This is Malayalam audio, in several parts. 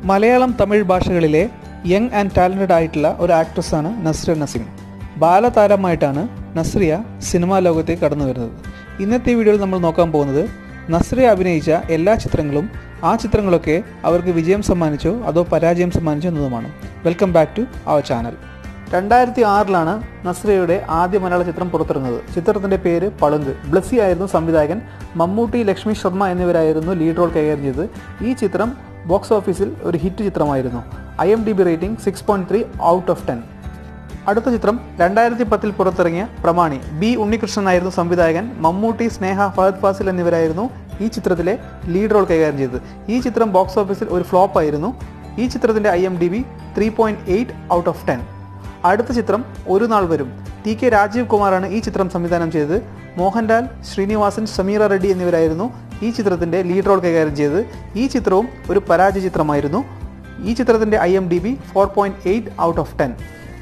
മലയാളം തമിഴ് ഭാഷകളിലെ യങ് ആൻഡ് ടാലൻറ്റഡ് ആയിട്ടുള്ള ഒരു ആക്ട്രസ്സാണ് നസ്രിയ നസീം ബാലതാരമായിട്ടാണ് നസ്രിയ സിനിമാ ലോകത്തേക്ക് കടന്നു വരുന്നത് ഇന്നത്തെ വീഡിയോയിൽ നമ്മൾ നോക്കാൻ പോകുന്നത് നസ്രിയ അഭിനയിച്ച എല്ലാ ചിത്രങ്ങളും ആ ചിത്രങ്ങളൊക്കെ അവർക്ക് വിജയം സമ്മാനിച്ചോ അതോ പരാജയം സമ്മാനിച്ചോ എന്നതുമാണ് welcome back to our channel രണ്ടായിരത്തി ആറിലാണ് നസ്രിയയുടെ ആദ്യ മലയാള ചിത്രം പുറത്തിറങ്ങുന്നത് ചിത്രത്തിന്റെ പേര് പളുങ്ക് ബ്ലസ്സി ആയിരുന്നു സംവിധായകൻ മമ്മൂട്ടി ലക്ഷ്മി ശർമ്മ എന്നിവരായിരുന്നു ലീഡ് റോൾ കൈകാര്യം ചെയ്തത് ഈ ചിത്രം ബോക്സ് ഓഫീസിൽ ഒരു ഹിറ്റ് ചിത്രമായിരുന്നു I M D B rating six point three out of ten അടുത്ത ചിത്രം രണ്ടായിരത്തി പത്തിൽ പുറത്തിറങ്ങിയ പ്രമാണി ബി ഉണ്ണികൃഷ്ണനായിരുന്നു സംവിധായകൻ മമ്മൂട്ടി സ്നേഹ ഫഹദ് ഫാസിൽ എന്നിവരായിരുന്നു ഈ ചിത്രത്തിലെ ലീഡ് റോൾ കൈകാര്യം ചെയ്തത് ഈ ചിത്രം ബോക്സ് ഓഫീസിൽ ഒരു ഫ്ലോപ്പ് ആയിരുന്നു ഈ ചിത്രത്തിന്റെ I M D B three point eight out of ten അടുത്ത ചിത്രം ഒരു നാൾ വരും ടി കെ രാജീവ് കുമാറാണ് ഈ ചിത്രം സംവിധാനം ചെയ്തത് മോഹൻലാൽ ശ്രീനിവാസൻ സമീറ റെഡ്ഡി എന്നിവരായിരുന്നു ഈ ചിത്രത്തിന്റെ ലീഡ് റോൾ കൈകാര്യം ചെയ്തത് ഈ ചിത്രവും ഒരു പരാജയ ചിത്രമായിരുന്നു ഈ ചിത്രത്തിന്റെ I M D B four point eight out of ten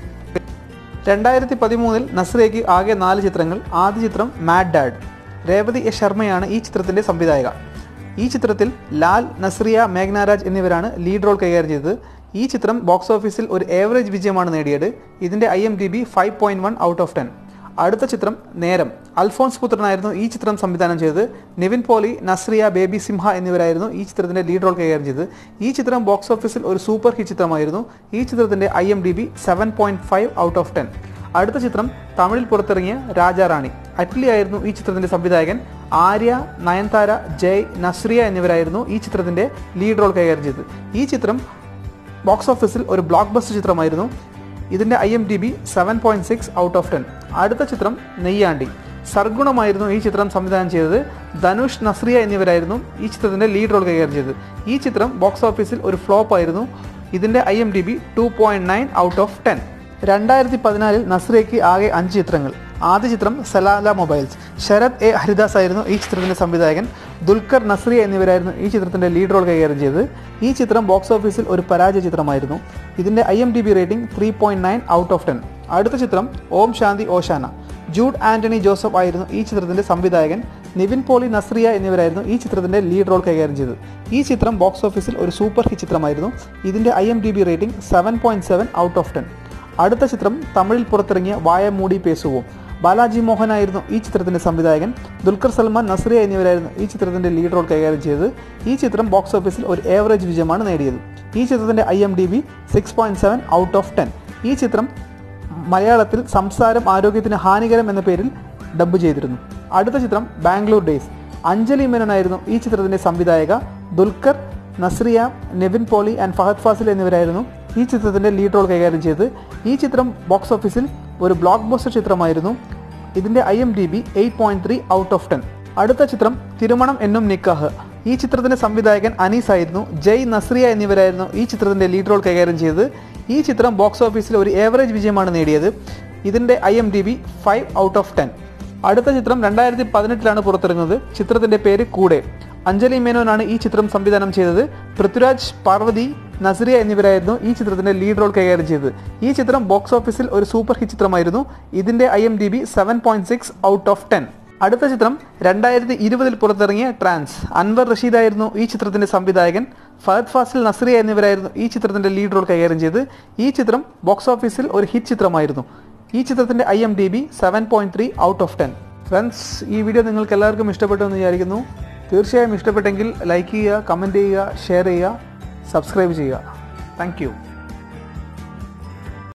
രണ്ടായിരത്തി പതിമൂന്നിൽ നസ്രയ്ക്ക് ആകെ നാല് ചിത്രങ്ങൾ ആദ്യ ചിത്രം മാഡ് ഡാഡ് രേവതി എസ് ശർമ്മയാണ് ഈ ചിത്രത്തിന്റെ സംവിധായക ഈ ചിത്രത്തിൽ ലാൽ നസ്രിയ മേഘ്നാരാജ് എന്നിവരാണ് ലീഡ് റോൾ കൈകാര്യം ചെയ്തത് ഈ ചിത്രം ബോക്സ് ഓഫീസിൽ ഒരു ഏവറേജ് വിജയമാണ് നേടിയത് ഇതിന്റെ I M D B five point one out of ten അടുത്ത ചിത്രം നേരം അൽഫോൺസ് പുത്രനായിരുന്നു ഈ ചിത്രം സംവിധാനം ചെയ്തത് നിവിൻ പോളി നസ്രിയ ബേബി സിംഹ എന്നിവരായിരുന്നു ഈ ചിത്രത്തിന്റെ ലീഡ് റോൾ കൈകാര്യം ചെയ്തത് ഈ ചിത്രം ബോക്സ് ഓഫീസിൽ ഒരു സൂപ്പർ ഹിറ്റ് ചിത്രമായിരുന്നു ഈ ചിത്രത്തിന്റെ I M D B seven point five out of ten അടുത്ത ചിത്രം തമിഴിൽ പുറത്തിറങ്ങിയ രാജാറാണി അറ്റ്ലി ആയിരുന്നു ഈ ചിത്രത്തിന്റെ സംവിധായകൻ ആര്യ നയൻതാര ജയ് നസ്രിയ എന്നിവരായിരുന്നു ഈ ചിത്രത്തിന്റെ ലീഡ് റോൾ കൈകാര്യം ചെയ്തത് ഈ ചിത്രം ബോക്സ് ഓഫീസിൽ ഒരു ബ്ലോക്ക് ബസ്റ്റർ ചിത്രമായിരുന്നു ഇതിന്റെ I M D B seven point six out of ten അടുത്ത ചിത്രം നെയ്യാണ്ടി സർഗുണമായിരുന്നു ഈ ചിത്രം സംവിധാനം ചെയ്തത് ധനുഷ് നസ്രിയ എന്നിവരായിരുന്നു ഈ ചിത്രത്തിന്റെ ലീഡ് റോൾ കൈകാര്യം ചെയ്തത് ഈ ചിത്രം ബോക്സ് ഓഫീസിൽ ഒരു ഫ്ലോപ്പ് ആയിരുന്നു ഇതിന്റെ I M D B two point nine out of ten രണ്ടായിരത്തി പതിനാലിൽ നസ്രിയയ്ക്ക് ആകെ അഞ്ച് ചിത്രങ്ങൾ ആദ്യ ചിത്രം സലാല മൊബൈൽസ് ശരത് എ ഹരിദാസ് ആയിരുന്നു ഈ ചിത്രത്തിന്റെ സംവിധായകൻ ദുൽഖർ നസ്രിയ എന്നിവരായിരുന്നു ഈ ചിത്രത്തിന്റെ ലീഡ് റോൾ കൈകാര്യം ചെയ്തത് ഈ ചിത്രം ബോക്സ് ഓഫീസിൽ ഒരു പരാജയ ചിത്രമായിരുന്നു ഇതിന്റെ I M D B rating three point nine out of ten അടുത്ത ചിത്രം ഓം ശാന്തി ഓശാന ജൂഡ് ആന്റണി ജോസഫ് ആയിരുന്നു ഈ ചിത്രത്തിന്റെ സംവിധായകൻ നിവിൻ പോളി നസ്രിയ എന്നിവരായിരുന്നു ഈ ചിത്രത്തിന്റെ ലീഡ് റോൾ കൈകാര്യം ചെയ്തത് ഈ ചിത്രം ബോക്സ് ഓഫീസിൽ ഒരു സൂപ്പർ ഹിറ്റ് ചിത്രമായിരുന്നു ഇതിന്റെ I M D B rating seven point seven out of ten അടുത്ത ചിത്രം തമിഴിൽ പുറത്തിറങ്ങിയ വായ മൂടി പേസുവും ബാലാജി മോഹനായിരുന്നു ഈ ചിത്രത്തിന്റെ സംവിധായകൻ ദുൽഖർ സൽമാൻ നസ്രിയ എന്നിവരായിരുന്നു ഈ ചിത്രത്തിന്റെ ലീഡ് റോൾ കൈകാര്യം ചെയ്തത് ഈ ചിത്രം ബോക്സ് ഓഫീസിൽ ഒരു ഏവറേജ് വിജയമാണ് നേടിയത് ഈ ചിത്രത്തിന്റെ I M D B six point seven out of ten ഈ ചിത്രം മലയാളത്തിൽ സംസാരം ആരോഗ്യത്തിന് ഹാനികരം എന്ന പേരിൽ ഡബ് ചെയ്തിരുന്നു അടുത്ത ചിത്രം ബാംഗ്ലൂർ ഡേയ്സ് അഞ്ജലി മേനോനായിരുന്നു ഈ ചിത്രത്തിന്റെ സംവിധായക ദുൽഖർ നസ്രിയ നെവിൻ പോളി ആൻഡ് ഫഹദ് ഫാസിൽ എന്നിവരായിരുന്നു ഈ ചിത്രത്തിന്റെ ലീഡ് റോൾ കൈകാര്യം ചെയ്ത് ഈ ചിത്രം ബോക്സ് ഓഫീസിൽ ഒരു ബ്ലോക്ക് ബസ്റ്റർ ചിത്രമായിരുന്നു ഇതിന്റെ I M D B eight point three out of ten അടുത്ത ചിത്രം തിരുമണം എന്നും നിക്കാഹ് ഈ ചിത്രത്തിന്റെ സംവിധായകൻ അനീസ് ആയിരുന്നു ജയ് നസ്രിയ എന്നിവരായിരുന്നു ഈ ചിത്രത്തിന്റെ ലീഡ് റോൾ കൈകാര്യം ചെയ്തത് ഈ ചിത്രം ബോക്സ് ഓഫീസിൽ ഒരു ഏവറേജ് വിജയമാണ് നേടിയത് ഇതിന്റെ I M D B five out of ten അടുത്ത ചിത്രം രണ്ടായിരത്തി പതിനെട്ടിലാണ് പുറത്തിറങ്ങുന്നത് ചിത്രത്തിന്റെ പേര് കൂടെ അഞ്ജലി മേനോനാണ് ഈ ചിത്രം സംവിധാനം ചെയ്തത് പൃഥ്വിരാജ് പാർവതി നസറിയ എന്നിവരായിരുന്നു ഈ ചിത്രത്തിന്റെ ലീഡ് റോൾ കൈകാര്യം ചെയ്തത് ഈ ചിത്രം ബോക്സ് ഓഫീസിൽ ഒരു സൂപ്പർ ഹിറ്റ് ചിത്രമായിരുന്നു ഇതിന്റെ I M D B seven point six out of ten അടുത്ത ചിത്രം രണ്ടായിരത്തി ഇരുപതിൽ പുറത്തിറങ്ങിയ ട്രാൻസ് അൻവർ റഷീദായിരുന്നു ഈ ചിത്രത്തിന്റെ സംവിധായകൻ ഫഹദ് ഫാസിൽ നസ്രിയ എന്നിവരായിരുന്നു ഈ ചിത്രത്തിന്റെ ലീഡ് റോൾ കൈകാര്യം ചെയ്ത് ഈ ചിത്രം ബോക്സ് ഓഫീസിൽ ഒരു ഹിറ്റ് ചിത്രമായിരുന്നു ഈ ചിത്രത്തിന്റെ I M D B seven point three out of ten friends ഈ വീഡിയോ നിങ്ങൾക്ക് എല്ലാവർക്കും ഇഷ്ടപ്പെട്ടു എന്ന് വിചാരിക്കുന്നു തീർച്ചയായും ഇഷ്ടപ്പെട്ടെങ്കിൽ ലൈക്ക് ചെയ്യുക കമൻറ്റ് ചെയ്യുക ഷെയർ ചെയ്യുക സബ്സ്ക്രൈബ് ചെയ്യുക താങ്ക്